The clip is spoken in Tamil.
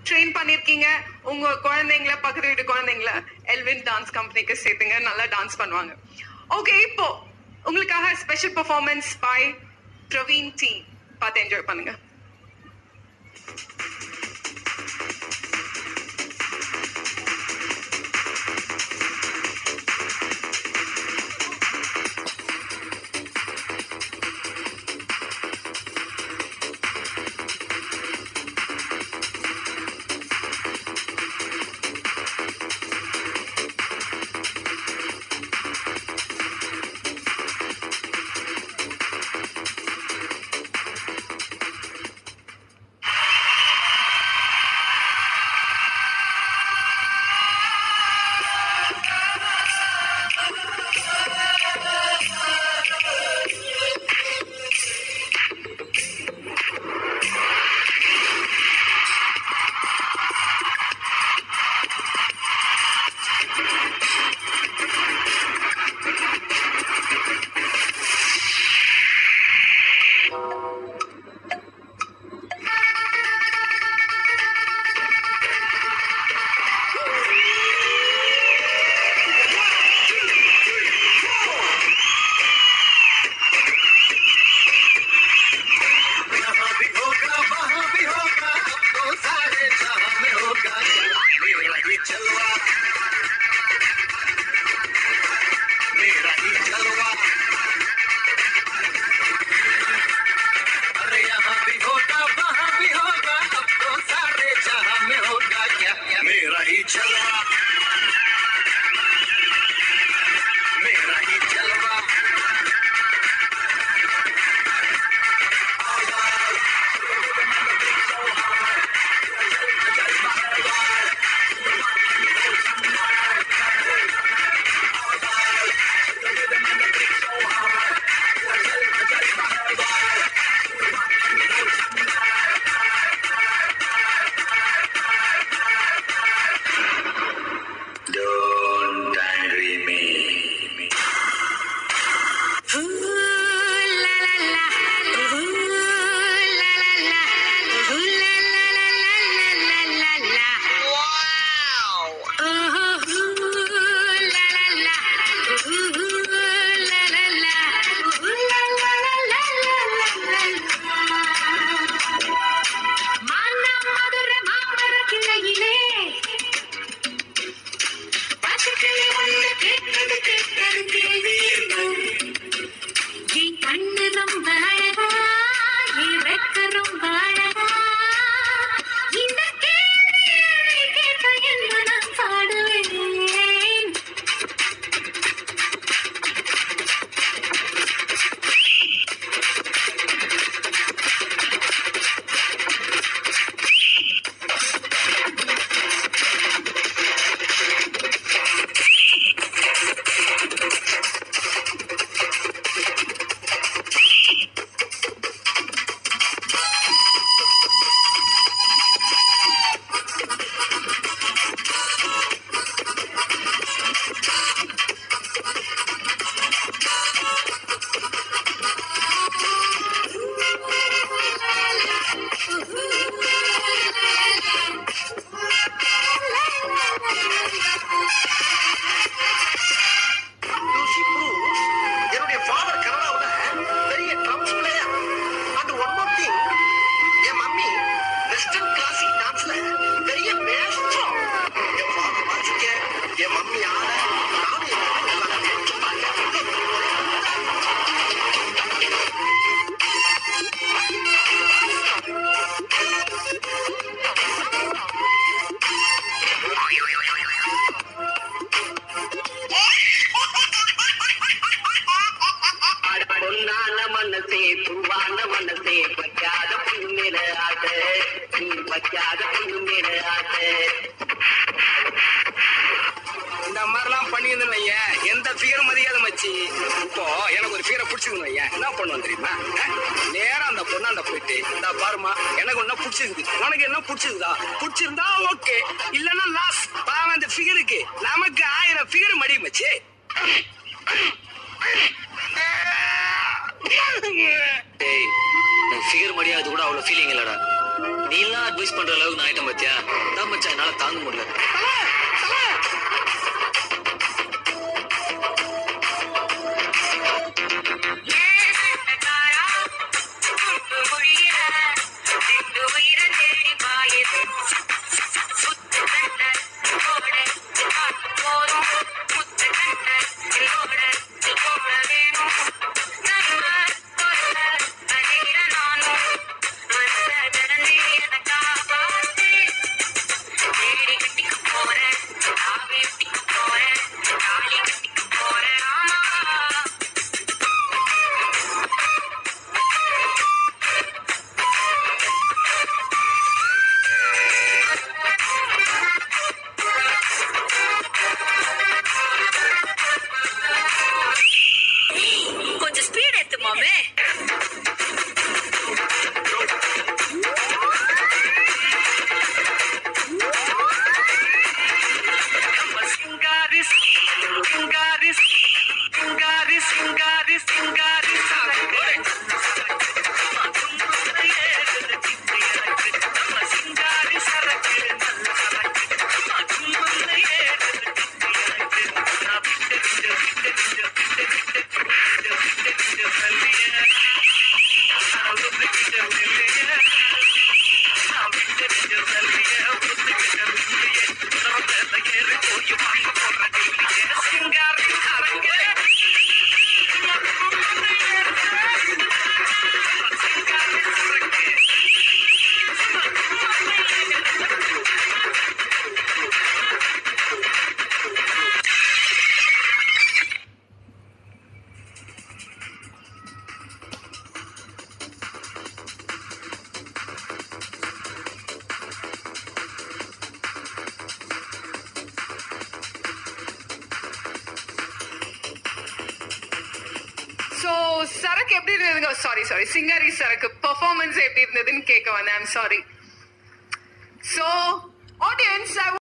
ட்ரெயின் பண்ணிருக்கீங்க உங்க குழந்தைங்கள பக்கத்து வீட்டு குழந்தைங்கள எல்வின் டான்ஸ் கம்பெனிக்கு சேர்த்துங்க நல்லா டான்ஸ் பண்ணுவாங்க ஓகே இப்போ உங்களுக்காக special performance by Praveen D பார்த்து என்ஜாய் பண்ணுங்க यहाँ भी होगा वहाँ भी होगा अब तो सारे जहाँ में होगा मेरा ही जलवा मेरा ही जलवा अरे यहाँ भी होगा वहाँ भी होगा अब तो सारे जहाँ में होगा क्या क्या मेरा ही जलवा मेरा ही जलवा Don't angry me. கண்ணு ரொம்ப அழகா என் ரெக்க ரொம்ப அழகா இந்த கேள்வியை கேட்க என்று நான் பாடுவேன் Lucy Bruce, என்னுடைய father கனடாவுல பெரிய drums player. And one more thing, N mummy western classic danceல பெரிய maestro. என் father வாசிக்க, என் mummy ஆட, நானும் என் mummy நல்லா dance பாக்க. ஆட பொன்னான மனசே பூவான மனசே வைக்காத பொண்ணு மேல ஆசை நீ வைக்காத பொண்ணு மேல ஆசை இந்த மாதிரிலாம் பண்ணியிருந்தேன் வையன் எந்த ஃபிகரும் மதியாத மச்சி இப்போ எனக்கு ஒரு ஃபிகரை பிடிச்சிருந்து வையன் என்ன பண்ணுவோம் தெரியுமா அஹ்? நேரா அந்த பொண்ணு அந்த போயிட்டு இந்த பாருமா எனக்கு ஒன்னும் பிடிச்சிருக்கு உனக்கு என்ன பிடிச்சிருந்தா பிடிச்சிருந்தா ஓகே இல்லைன்னா லாஸ் பாவம் அந்த ஃபிகருக்கு நமக்கு ஆயிரம் ஃபிகர் மடி மச்சி டேய் ஃபிகர் மடியாது கூட அவ்வளவு ஃபீலிங் இல்லடா நீ எல்லாம் அட்வைஸ் பண்ற அளவுக்கு நான் ஆயிட்டேன் பாத்தியா தான் மச்சான் என்னால தாங்க முடியல போறேன் கொஞ்சம் ஸ்பீட் ஏத்து மாமே சிங்காரி சிங்காரி சிங்காரி சிங்காரி சிங்காரி சிங்காரி சரக்கு நல்ல சரக்கு சிங்காரி சரக்கு ஸோ சரக்கு எப்படி இருந்ததுங்க சாரி சாரி சிங்கரி சரக்கு பெர்ஃபார்மன்ஸ் எப்படி இருந்ததுன்னு கேட்க வந்தேன் I'm sorry so audience I